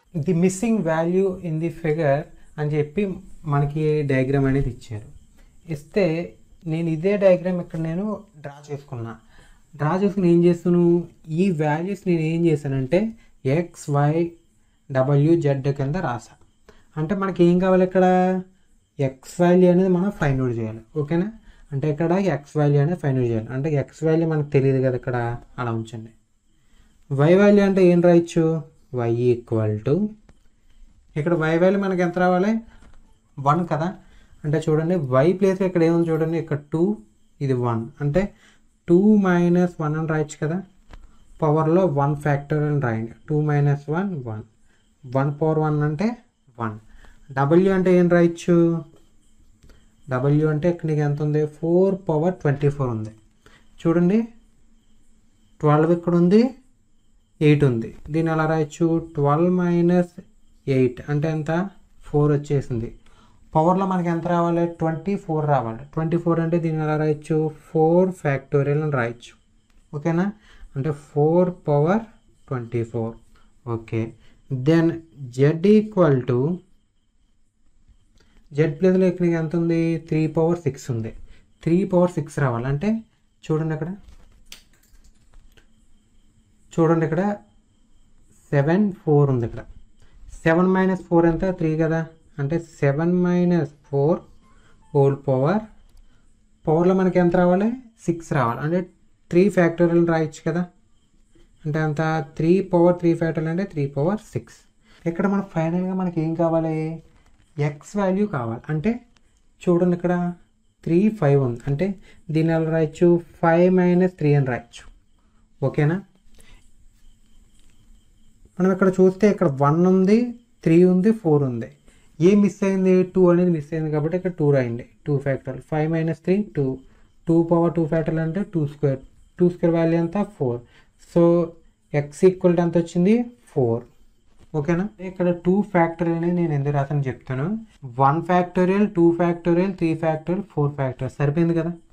the missing value in the figure అని చెప్పి మనకి డయాగ్రామ్ అనేది ఇచ్చారు ఇస్తే నేను ఇదే డయాగ్రామ్ ఇక్కడ నేను డ్రా చేసుకున్నా డ్రా చేసుకుని ఏం చేస్తాను ఈ వాల్యూస్ నేను ఏం చేశానంటే ఎక్స్ వై డబ్ల్యూ జెడ్ కింద రాసా అంటే మనకి ఏం కావాలి ఇక్కడ ఎక్స్ వాల్యూ అనేది మనం ఫైండ్ అవుట్ చేయాలి ఓకేనా అంటే ఇక్కడ ఎక్స్ వాల్యూ అనేది ఫైండ్ అవుట్ చేయాలి అంటే ఎక్స్ వాల్యూ మనకు తెలియదు కదా ఇక్కడ అలా ఉంచండి వై వాల్యూ అంటే ఏం రాయొచ్చు వై ఈక్వల్ టు ఇక్కడ వై వాల్యూ మనకి ఎంత రావాలి వన్ కదా అంటే చూడండి వై ప్లేస్ ఇక్కడ ఏముంది చూడండి ఇక్కడ టూ ఇది వన్ అంటే టూ మైనస్ వన్ అని రాయొచ్చు కదా పవర్లో వన్ ఫ్యాక్టర్ అని రాయండి two minus one one one power one అంటే వన్ డబ్ల్యూ అంటే ఏం రాయొచ్చు డబ్ల్యూ అంటే ఇక్కడ నీకు ఎంత ఉంది ఫోర్ పవర్ ట్వంటీ ఫోర్ ఉంది చూడండి ట్వెల్వ్ ఇక్కడ ఉంది ఎయిట్ ఉంది దీన్ని ఎలా రాయొచ్చు ట్వెల్వ్ మైనస్ ఎయిట్ అంటే ఎంత ఫోర్ వచ్చేసింది పవర్లో మనకి ఎంత రావాలి ట్వంటీ ఫోర్ రావాలి ట్వంటీ ఫోర్ అంటే దీన్ని ఎలా రాయొచ్చు ఫోర్ ఫ్యాక్టోరియల్ అని రాయొచ్చు ఓకేనా అంటే four power twenty four okay then Z equal to Z ప్లస్లో ఇక్కడ ఎంత ఉంది త్రీ పవర్ సిక్స్ ఉంది త్రీ పవర్ సిక్స్ రావాలి అంటే చూడండి అక్కడ చూడండి ఇక్కడ సెవెన్ ఫోర్ ఉంది ఇక్కడ సెవెన్ మైనస్ ఫోర్ ఎంత త్రీ కదా అంటే seven minus four whole power పవర్లో మనకి ఎంత రావాలి సిక్స్ రావాలి అంటే త్రీ ఫ్యాక్టోరియల్ రాయొచ్చు కదా అంటే అంత త్రీ పవర్ త్రీ ఫ్యాక్టోరియల్ అంటే త్రీ పవర్ సిక్స్ ఇక్కడ మనకు ఫైనల్గా మనకి ఏం కావాలి ఎక్స్ వాల్యూ కావాలి అంటే చూడండి ఇక్కడ త్రీ ఫైవ్ ఉంది అంటే దీని ఎలా రాయొచ్చు ఫైవ్ మైనస్ త్రీ అని రాయొచ్చు ఓకేనా మనం ఇక్కడ చూస్తే ఇక్కడ వన్ ఉంది త్రీ ఉంది ఫోర్ ఉంది ఏ మిస్ అయింది టూ అనేది మిస్ అయింది కాబట్టి ఇక్కడ టూ రాయండి two factor five minus three two two power two factor అంటే two square two square value ఎంత ఫోర్ సో ఎక్స్ ఈక్వల్ ఎంత వచ్చింది ఫోర్ ఓకేనా ఇక్కడ టూ ఫ్యాక్టరియల్ అనేది నేను ఎందుకు రాసాను చెప్తాను one factorial two factorial three factorial four factorial సరిపోయింది కదా